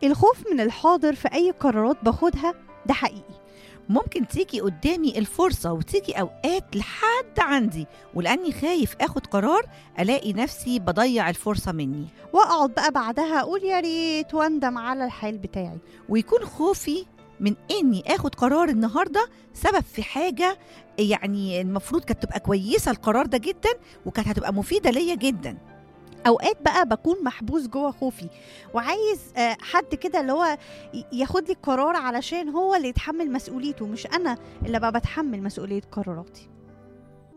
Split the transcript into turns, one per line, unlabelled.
الخوف من الحاضر في أي قرارات باخدها ده حقيقي
ممكن تيجي قدامي الفرصة وتيجي أوقات لحد عندي ولأني خايف آخد قرار ألاقي نفسي بضيع الفرصة مني
وأقعد بقى بعدها أقول يا ريت وأندم على الحال بتاعي
ويكون خوفي من اني اخد قرار النهارده سبب في حاجه يعني المفروض كانت تبقى كويسه القرار ده جدا وكانت هتبقى مفيده ليا جدا
اوقات بقى بكون محبوس جوه خوفي وعايز آه، حد كده اللي هو ي- ياخد لي القرار علشان هو اللي يتحمل مسؤوليته مش انا اللي بقى بتحمل مسؤوليه قراراتي